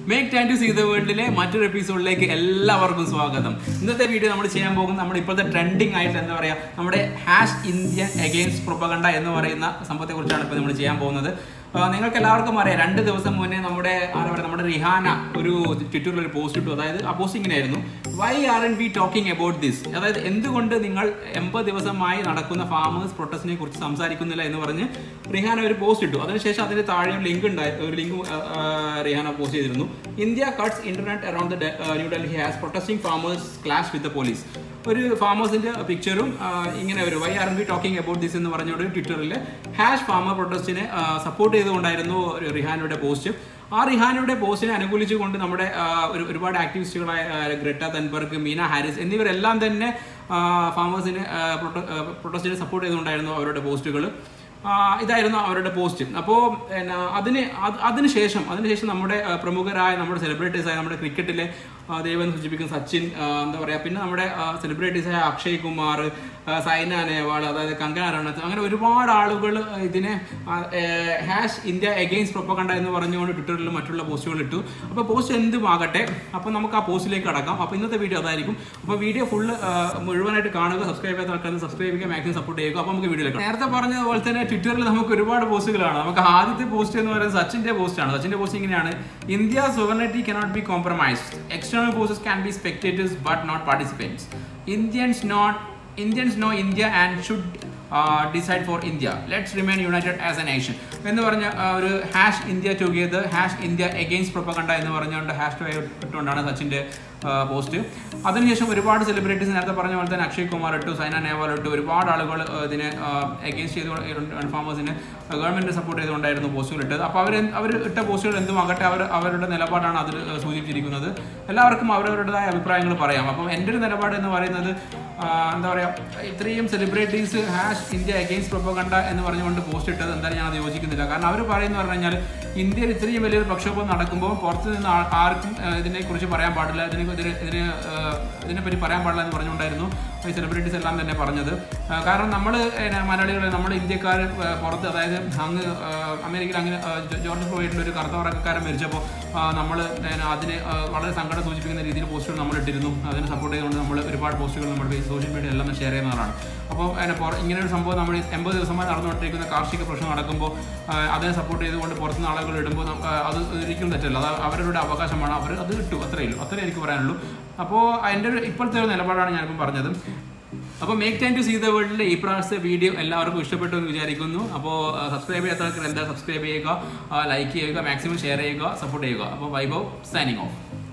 make time to see the വേൾഡിലെ മറ്റൊരു എപ്പിസോഡിലേക്ക് എല്ലാവർക്കും സ്വാഗതം ഇന്നത്തെ വീഡിയോ നമ്മൾ ചെയ്യാൻ പോകുന്നത് നമ്മുടെ ഇപ്പോഴത്തെ ട്രെൻഡിങ് ആയിട്ട് എന്താ പറയുക നമ്മുടെ ഹാഷ് ഇന്ത്യൻ അഗെയിൻസ്റ്റ് പ്രൊപ്പഗണ്ട എന്ന് പറയുന്ന സംഭവത്തെ കുറിച്ചാണ് ഇപ്പോൾ നമ്മൾ ചെയ്യാൻ പോകുന്നത് ആ, നിങ്ങൾക്ക് എല്ലാവർക്കും അറിയാം രണ്ട് ദിവസം മുന്നേ നമ്മുടെ ആരാ പറയുക നമ്മുടെ റിഹാന ഒരു ട്വിറ്ററിൽ ഒരു പോസ്റ്റ് ഇട്ടു അതായത് ആ പോസ്റ്റ് ഇങ്ങനെയായിരുന്നു why aren't we talking about this അതായത് എന്തുകൊണ്ട് നിങ്ങൾ എൺപത് ദിവസമായി നടക്കുന്ന ഫാമേഴ്സ് പ്രൊട്ടസ്റ്റിനെ കുറിച്ച് സംസാരിക്കുന്നില്ല എന്ന് പറഞ്ഞ് റിഹാന ഒരു പോസ്റ്റ് ഇട്ടു അതിനുശേഷം അതിന് താഴെ ഒരു ലിങ്ക് ഉണ്ടായി ഒരു ലിങ്ക് റിഹാന പോസ്റ്റ് ചെയ്തിരുന്നു India cuts internet around New Delhi has protesting farmers clash with the police ഒരു ഫാമേഴ്സിന്റെ പിക്ചറും ഇങ്ങനെ ഒരു why are we talking about this എന്ന് പറഞ്ഞുകൊണ്ട് ട്വിറ്ററിൽ ഹാഷ് ഫാമർ പ്രൊട്ടസ്റ്റിനെ സപ്പോർട്ട് ചെയ്തുകൊണ്ടായിരുന്നു ഒരു റിഹാനയുടെ പോസ്റ്റ് ആ റിഹാനയുടെ പോസ്റ്റിനെ അനുകൂലിച്ചുകൊണ്ട് നമ്മുടെ ആ, ഒരു ഒരുപാട് ആക്ടിവിസ്റ്റുകളായ ആ, ഗ്രട്ട തൻബർഗ് മീന ഹാരിസ് എന്നിവരെല്ലാം തന്നെ ഫാമേഴ്സിനെ പ്രൊട്ടസ്റ്റിനെ സപ്പോർട്ട് ചെയ്തുകൊണ്ടായിരുന്നു അവരുടെ പോസ്റ്റുകൾ ആ, ഇതായിരുന്നു അവരുടെ പോസ്റ്റ് അപ്പോൾ പിന്നെ അതിന് അത് അതിനുശേഷം അതിനുശേഷം നമ്മുടെ ആ, പ്രമുഖരായ നമ്മുടെ സെലിബ്രിറ്റീസായ നമ്മുടെ ക്രിക്കറ്റിലെ ആ, ദൈവം സൂചിപ്പിക്കുന്ന സച്ചിൻ ആ, എന്താ പറയുക പിന്നെ നമ്മുടെ സെലിബ്രിറ്റീസായ അക്ഷയ് കുമാർ ആ, സൈന നേവാൾ അതായത് കങ്കന റണത്ത് അങ്ങനെ ഒരുപാട് ആളുകൾ ഇതിനെ ഹാഷ് ഇന്ത്യ എഗെയിൻസ്റ്റ് പ്രൊപ്പകണ്ട എന്ന് പറഞ്ഞുകൊണ്ട് ട്വിറ്ററിൽ മറ്റുള്ള പോസ്റ്റുകൾ ഇട്ടു അപ്പോൾ പോസ്റ്റ് എന്തുമാകട്ടെ അപ്പോൾ നമുക്ക് ആ പോസ്റ്റിലേക്ക് കടക്കാം അപ്പോൾ ഇന്നത്തെ വീഡിയോ അതായിരിക്കും അപ്പോൾ വീഡിയോ ഫുള്ള് മുഴുവനായിട്ട് കാണുക സബ്സ്ക്രൈബ് ചെയ്ത ആൾക്കാർ സബ്സ്ക്രൈബ് ചെയ്യുക മാക്സിമം സപ്പോർട്ട് ചെയ്യുക അപ്പോൾ നമുക്ക് വീഡിയോയിലേക്ക് നേരത്തെ പറഞ്ഞതുപോലെ തന്നെ ട്വിറ്ററിൽ നമുക്ക് ഒരുപാട് പോസ്റ്റുകളാണ് നമുക്ക് ആദ്യത്തെ പോസ്റ്റ് എന്ന് പറയുന്നത് സച്ചിന്റെ പോസ്റ്റാണ് സച്ചിന്റെ പോസ്റ്റ് ഇങ്ങനെയാണ് India sovereignty cannot be compromised external forces can be spectators but not participates Indians not Indians know India and should decide for India let's remain united as a nation എന്ന് പറഞ്ഞ ആ, ഒരു hash India together hash India against propaganda എന്ന് പറഞ്ഞുകൊണ്ട് hash tag ഇട്ടുകൊണ്ടാണ് സച്ചിൻ്റെ post അതിനുശേഷം ഒരുപാട് സെലിബ്രിറ്റീസ് നേരത്തെ പറഞ്ഞ പോലെ തന്നെ അക്ഷയ് കുമാർ ഇട്ടു സൈന നേവാൾ ഇട്ടു ഒരുപാട് ആളുകൾ ആ, ഇതിനെ എഗെയിൻസ്റ്റ് ചെയ്ത് ഫാമേഴ്സിന് ഗവൺമെൻറ് സപ്പോർട്ട് ചെയ്തുകൊണ്ടായിരുന്നു പോസ്റ്റുകൾ ഇട്ടത് അപ്പോൾ അവർ അവർ ഇട്ട പോസ്റ്റുകൾ എന്തുമാകട്ടെ അവർ അവരുടെ നിലപാടാണ് അതിൽ ആ, സൂചിപ്പിച്ചിരിക്കുന്നത് എല്ലാവർക്കും അവരവരുടേതായ അഭിപ്രായങ്ങൾ പറയാം അപ്പം എൻ്റെ ഒരു നിലപാട് എന്ന് പറയുന്നത് ആ, എന്താ പറയുക ഇത്രയും celebrities hash India against propaganda എന്ന് പറഞ്ഞുകൊണ്ട് പോസ്റ്റ് ഇട്ടത് എന്തായാലും ഞാൻ അത് യോജിക്കുന്നില്ല കാരണം അവർ പറയുന്നത് പറഞ്ഞു കഴിഞ്ഞാൽ ഇന്ത്യയിൽ ഇത്രയും വലിയൊരു പ്രക്ഷോഭം നടക്കുമ്പോൾ പുറത്ത് നിന്ന് ആ- ആർക്കും ആ, ഇതിനെക്കുറിച്ച് പറയാൻ പാടില്ല ഇതിനെ ഇതിന് ഇതിന് ആ, ഇതിനെപ്പറ്റി പറയാൻ പാടില്ല എന്ന് പറഞ്ഞുകൊണ്ടായിരുന്നു ഈ സെലിബ്രിറ്റീസ് എല്ലാം തന്നെ പറഞ്ഞത് ആ, കാരണം നമ്മൾ മലയാളികൾ നമ്മൾ ഇന്ത്യക്കാർ ആ, പുറത്ത് അതായത് അങ്ങ് ആ, അമേരിക്കയിൽ അങ്ങനെ ആ, ജോ- ജോർജ് ഫ്ലോയിഡിൽ ഒരു കറുത്ത വർഗ്ഗക്കാരൻ മരിച്ചപ്പോൾ നമ്മൾ അതിന് ആ, വളരെ സങ്കടം സൂചിപ്പിക്കുന്ന രീതിയിൽ പോസ്റ്റുകൾ നമ്മൾ ഇട്ടിരുന്നു അതിനെ സപ്പോർട്ട് ചെയ്തുകൊണ്ട് നമ്മൾ ഒരുപാട് പോസ്റ്റുകൾ നമ്മുടെ സോഷ്യൽ മീഡിയ എല്ലാം ഷെയർ ചെയ്യുന്നതാണ് അപ്പോൾ അതിനെ പുറ- ഇങ്ങനെ ഒരു സംഭവം നമ്മൾ എൺപത് ദിവസമായി നടന്നുകൊണ്ടിരിക്കുന്ന കാർഷിക പ്രശ്നം നടക്കുമ്പോൾ ആ, അതിനെ സപ്പോർട്ട് ചെയ്തുകൊണ്ട് പുറത്തുനിന്ന് ആളുകൾ ഇടുമ്പോൾ നമുക്ക് അത് ഒരിക്കലും തെറ്റല്ല അത് അവരുടെ അവകാശമാണ് അവർ അത് ഇട്ടു അത്രയേ ഉള്ളൂ അത്രേ എനിക്ക് പറയാനുള്ളൂ അപ്പോൾ അതിൻ്റെ ഒരു ഇപ്പോഴത്തെ ഒരു നിലപാടാണ് ഞാനിപ്പം പറഞ്ഞത് അപ്പോൾ make time to see the വേൾഡിലെ ഈ പ്രാവശ്യത്തെ വീഡിയോ എല്ലാവർക്കും ഇഷ്ടപ്പെട്ടു എന്ന് വിചാരിക്കുന്നു അപ്പോൾ സബ്സ്ക്രൈബ് ചെയ്യാത്തവർക്ക് എന്താ സബ്സ്ക്രൈബ് ചെയ്യുക ലൈക്ക് ചെയ്യുക മാക്സിമം ഷെയർ ചെയ്യുക സപ്പോർട്ട് ചെയ്യുക അപ്പോൾ വൈഭവ് സൈനിങ് ഓഫ്